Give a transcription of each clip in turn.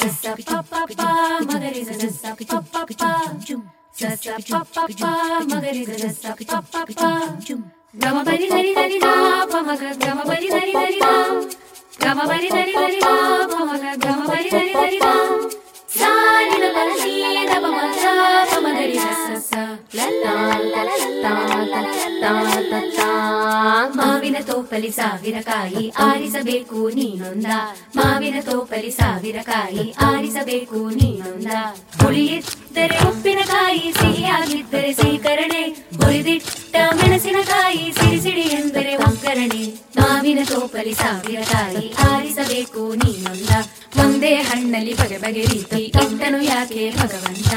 ಸಸ ಪಪ್ಪ ಮಗರಿ ಸಸ ಪಪ್ಪ ಸಸ ಪಪ್ಪ ಮಗರಿ ಸಸ ಪಪ್ಪ ಗಮ ಬರಿ ಧರಿ ಧರಿ ದಾ ಪಮಗ ಗಮ ಬರಿ ಧರಿ ಧರಿ ದಾ ಗಮ ಬರಿ ಧರಿ ಧರಿ ದಾ ಪಮಗ ಗಮ ಬರಿ ಧರಿ ಧರಿ ದಾ ಸಾರಿನ ಬರಲಿ ದಮ ಮಗ ಪಮಗರಿ ಸಸ ಲಲ್ಲಾ ಲಲ್ಲಾ ಲಲ್ಲಾ ಮಾವಿನ ತೋಪಲಿ ಸಾವಿರ ಕಾಯಿ ಆರಿಸಬೇಕು ನೀನೊಂದ ಮಾವಿನ ತೋಪಲಿ ಸಾವಿರ ಕಾಯಿ ಆರಿಸಬೇಕು ನೀನೊಂದ ಹುಳಿಯಿದ್ದರೆ ಉಪ್ಪಿನಕಾಯಿ ಸಿಹಿಯಾಗಿದ್ದರೆ ಸೀಕರಣೆ ಹುರಿದಿಟ್ಟ ಮೆಣಸಿನಕಾಯಿ ಸಿಡಿ ಸಿಡಿ ಎಂದರೆ ಒಗ್ಗರಣೆ ಮಾವಿನ ತೋಪಲಿ ಸಾವಿರ ಕಾಯಿ ಆರಿಸಬೇಕು ನೀನೊಂದ ಒಂದೇ ಹಣ್ಣಲ್ಲಿ ಬಗೆ ಬಗೆ ರೀತಿ ಇಟ್ಟನು ಯಾಕೆ ಭಗವಂತ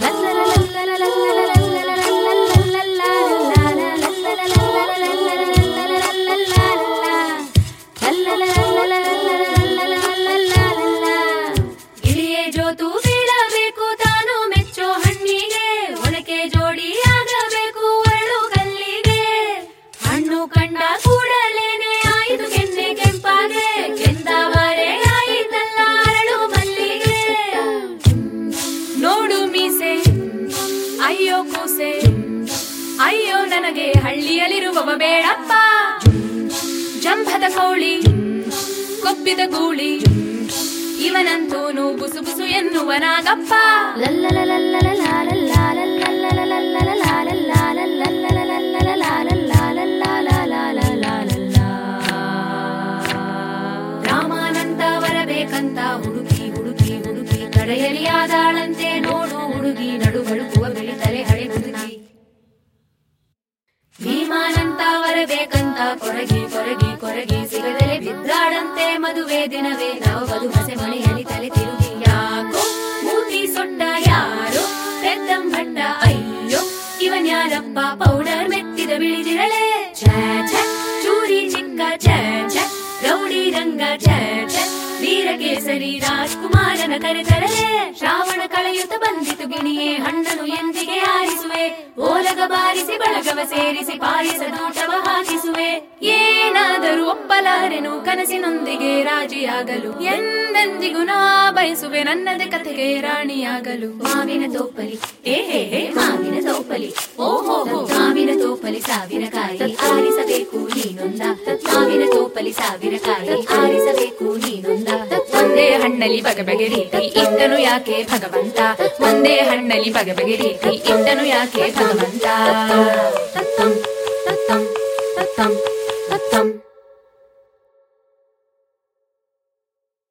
ಇಳಿಯೇ ಜೋತು ಬೀಳಬೇಕು ತಾನು ಮೆಚ್ಚೋ ಹಣ್ಣಿಗೆ ಒಳಕೆ ಜೋಡಿ ಆಗಬೇಕು ಅರಳು ಕಲ್ಲಿಗೆ ಹಣ್ಣು ಕಂಡ ಕೂಡಲೇನೆ ಆಯಿತು ಕೆನ್ನೆ ಕೆಂಪಾಗೆ ಕೆಂದಾವರೆ ಆಯಿತಲ್ಲ ಅರಳು ಮಲ್ಲಿಗೆ ನೋಡು ಮೀಸೆ ಅಯ್ಯೋ ಕೂಸೆ ಅಯ್ಯೋ ನನಗೆ ಹಳ್ಳಿಯಲ್ಲಿರುವವ ಬೇಡಪ್ಪ ಜಂಭದ ಕೋಳಿ ಕೊಬ್ಬಿದ ಗೂಳಿ ಇವನಂತೂನು ಬುಸು ಬುಸು ಎನ್ನುವನಾಗಪ್ಪ ರಾಮಾನಂತ ಬರಬೇಕಂತ ಹುಡುಕಿ ಹುಡುಕಿ ಹುಡುಕಿ ಕಡೆಯಲಿ ಆದಾಳಂತೆ ನೋಡು ಹುಡುಗಿ ನಡು ಬಳುಕುವ ಬೆಳಿತಲೆ ಹಳೆ ಹುಡುಗಿ ಭೀಮಾನಂತ ಬರಬೇಕಂತ ಕೊರಗಿ ಕೊರಗಿ ಕೊರಗಿ ಸಿಗದಲೆ ಬಿದ್ದಾಡಂತೆ ಮದುವೆ ದಿನವೇ ನಾವು ಬದು ಹಸೆ ಮಳೆಯಲ್ಲಿ ತಲೆ ತಿರುಗಿ ಯಾಕೋ ಮೂತಿ ಸೊಟ್ಟ ಯಾರು ಪೆದ್ದಂಭಟ್ಟ ಅಯ್ಯೋ ಇವನ್ಯಾರಪ್ಪ ಪೌಡರ್ ಮೆತ್ತಿದ ಬಿಳಿದಿರಳೆ ಛೇ ಛೇ ಚೂರಿ ಚಿಕ್ಕ ಛೇ ಛೇ ರೌಡಿ ರಂಗ ಛೇ ಛೇ ವೀರಕೇಸರಿ ರಾಜ್ಕುಮಾರನ ಕರೆತರಲೆ ಶ್ರಾವಣ ಕಳೆಯುತ್ತ ಬಂದಿತು ಗಿಣಿಯೇ ಹಣ್ಣನು ಎಂದಿಗೆ ಆರಿಸುವೆ ಓಲಗ ಬಾರಿಸಿ ಬಳಗವ ಸೇರಿಸಿ ಪಾಯಸ ದೂಟವ ಹಾಕಿಸುವೆ ಏನಾದರೂ ಒಪ್ಪಲಾರೆನು ಕನಸಿನೊಂದಿಗೆ ರಾಜಿಯಾಗಲು ಎಂದೆಂದಿಗೂ ನಾ ಬಯಸುವೆ ನನ್ನದೇ ಕಥೆಗೆ ರಾಣಿಯಾಗಲು ಮಾವಿನ ತೋಪಲಿ ಏ ಹೇ ಹೇ ಮಾವಿನ ತೋಪಲಿ ಓಹೋ ಹೋ ಮಾವಿನ ತೋಪಲಿ ಸಾವಿರ ಕಾಯಿ ಆರಿಸಬೇಕು ನೀನೊಂದ ಮಾವಿನ ತೋಪಲಿ ಸಾವಿರ ಕಾಯಿ ಆರಿಸಬೇಕು ನೀನೊಂದ ಒಂದೇ ಹಣ್ಣಲ್ಲಿ ಬಗೆ ಬಗೆ ರೀತಿ ಇಟ್ಟನು ಯಾಕೆ ಭಗವಂತ ಒಂದೇ ಹಣ್ಣಲ್ಲಿ ಬಗೆ ಬಗೆ ರೀತಿ ಇಟ್ಟನು ಯಾಕೆ ಭಗವಂತ ತತ್ತಂ ತತ್ತಂ ತತ್ತಂ ತತ್ತಂ